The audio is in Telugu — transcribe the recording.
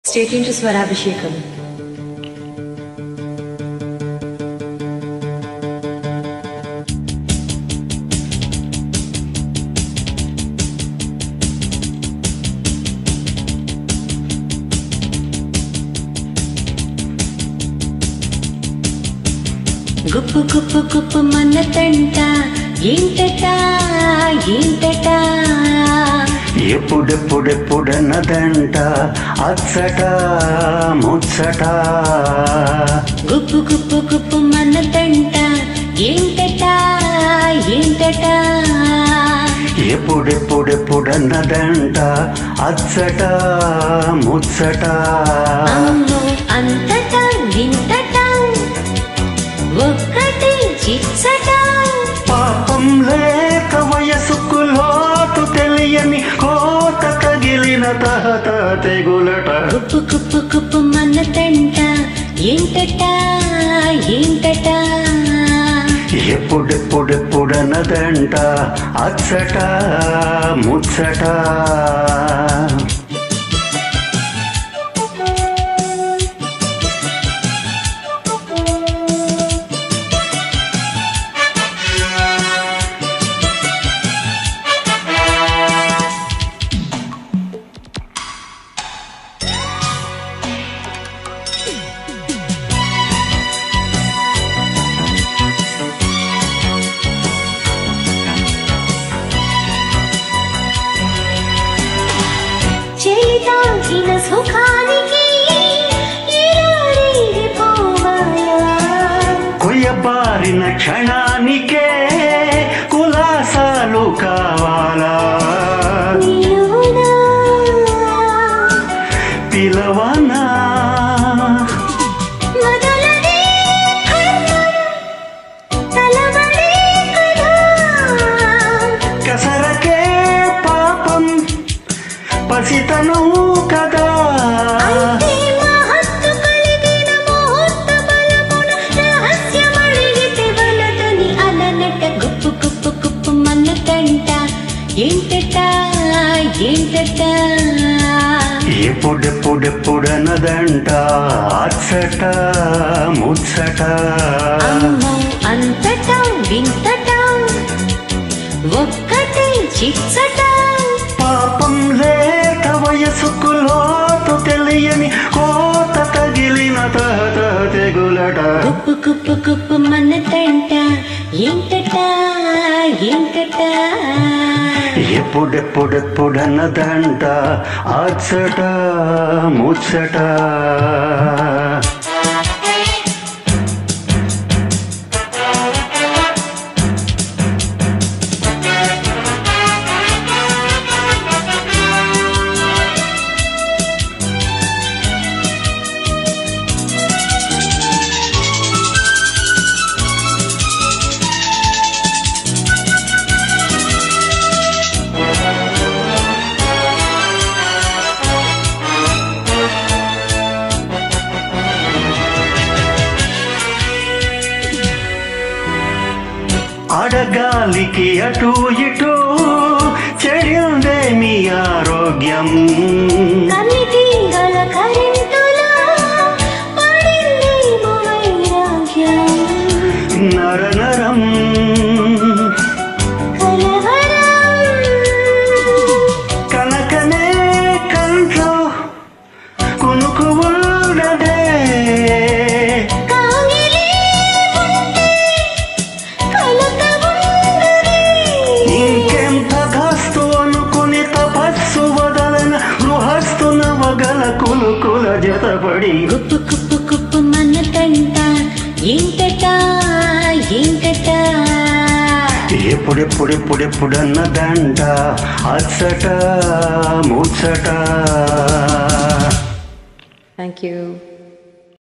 Stay tuned to Swarabhishekam. గుప్పు గుప్పు గుప్పు మన తంట ఏంటట ఏంటట ఎప్పుడెప్పుడెప్పుడన్నదంట అచ్చట ముచ్చట గుప్పు గుప్పు గుప్పు మన తంట ఏంటట ఏంటట ఎప్పుడెప్పుడెప్పుడన్నదంట అచ్చట ముచ్చట అమ్మో అంతట వింతట ఒక్కటి చిచ్చట పాపం లేక వయసుకు లోతు తెలియని కోత తగిలిన తహత తెగులట గుప్పు గుప్పు గుప్పు మన తంట ఏంటట ఏంటట ఎప్పుడెప్పుడెప్పుడన్నదంట అచ్చట ముచ్చట చేతాల్సిన సుఖానికి ఇలాడేది పోవాలా కొయ్యబారిన క్షణానికే కులాసాలు కావాలా నిలువునా పిలవనా మొదలనే కన్నులు తలబడే కదా కసరకే పాపం పసితనం కదా అయితే మహత్తు కలిగిన ముహూర్త బలమున రహస్యమడిగితే వలదని అలనట గుప్పు గుప్పు గుప్పు మన తంట ఏంటట ఏంటట ఎప్పుడెప్పుడెప్పుడన్నదంట అచ్చట ముచ్చట అమ్మో అంతట వింతట ఒక్కటి చిచ్చట పాపం లేక వయసుకు లోతు తెలియని కోత తగిలిన తహత తెగులట గుప్పు గుప్పు గుప్పు మన తంట ఏంటట ఏంటట ఎప్పుడెప్పుడెప్పుడన్నదంట అచ్చట ముచ్చట అడగాలికి అటు ఇటు చెడిందే మీ ఆరోగ్యం కన్నిటీగల కరెంటులా పడిందేమో వైరాగ్యం. నరనరం కలవరం. కనకనే కంట్లో కునుకు ఉన్నదే కాగిలి ఉంటే కలత ఉన్నది. ఇంకెంత కాస్తు అనుకుని తపస్సు వదలన గృహస్థు నవగల కులుకుల జతపడి కుప్పు కుప్పు కుప్పు మన తంట ఏంటట ఏంటట ఎప్పుడెప్పుడెప్పుడెప్పుడన్నదంట అచ్చట ముచ్చట థ్యాంక్ యూ